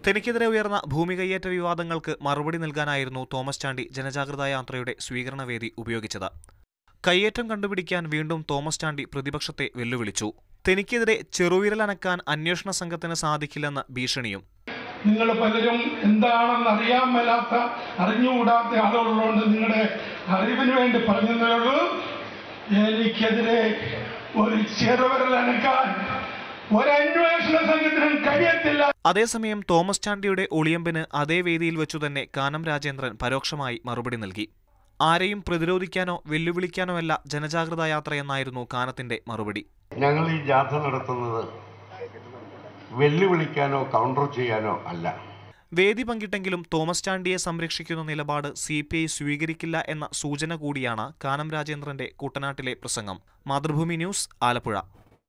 തനിക്കെതിരെ ഉയർന്ന ഭൂമി കയ്യേറ്റ വിവാദങ്ങൾക്ക് മറുപടി നൽകാനായിരുന്നു തോമസ് ചാണ്ടി ജനജാഗ്രതാ യാത്രയുടെ സ്വീകരണവേദി ഉപയോഗിച്ചത് കയ്യേറ്റം കണ്ടുപിടിക്കാൻ വീണ്ടും തോമസ് ചാണ്ടി പ്രതിപക്ഷത്തെ വെല്ലുവിളിച്ചു തനിക്കെതിരെ ചെറുവിരലനക്കാൻ അന്വേഷണ സംഘത്തിന് സാധിക്കില്ലെന്ന് ഭീഷണിയും നിങ്ങൾ പലരും എന്താണെന്ന് അറിയാൻ മേലാത്ത അറിഞ്ഞുകൂടാത്ത ആളുകളുള്ളതുകൊണ്ട് നിങ്ങളുടെ അറിവിന് വേണ്ടി പറഞ്ഞതേ ഉള്ളൂ എനിക്കെതിരെ ഒരു ചെറുവിരൽ അനക്കാൻ ഒരു അന്വേഷണ സംഘത്തിനും കഴിയത്തില്ല അതേസമയം തോമസ് ചാണ്ടിയുടെ ഒളിയമ്പിന് അതേ വേദിയിൽ വെച്ചു തന്നെ കാനം രാജേന്ദ്രൻ പരോക്ഷമായി മറുപടി നൽകി ആരെയും പ്രതിരോധിക്കാനോ വെല്ലുവിളിക്കാനോ അല്ല ജനജാഗ്രതാ യാത്രയെന്നായിരുന്നു കാനത്തിന്റെ മറുപടി ഞങ്ങൾ ഈ ജാഥ നടത്തുന്നത് വെല്ലുവിളിക്കാനോ കൗണ്ടർ ചെയ്യാനോ അല്ല വേദി പങ്കിട്ടെങ്കിലും തോമസ് ചാണ്ടിയെ സംരക്ഷിക്കുന്ന നിലപാട് സി പി ഐ സ്വീകരിക്കില്ല എന്ന സൂചന കൂടിയാണ് കാനം രാജേന്ദ്രന്റെ കുട്ടനാട്ടിലെ പ്രസംഗം മാതൃഭൂമി ന്യൂസ് ആലപ്പുഴ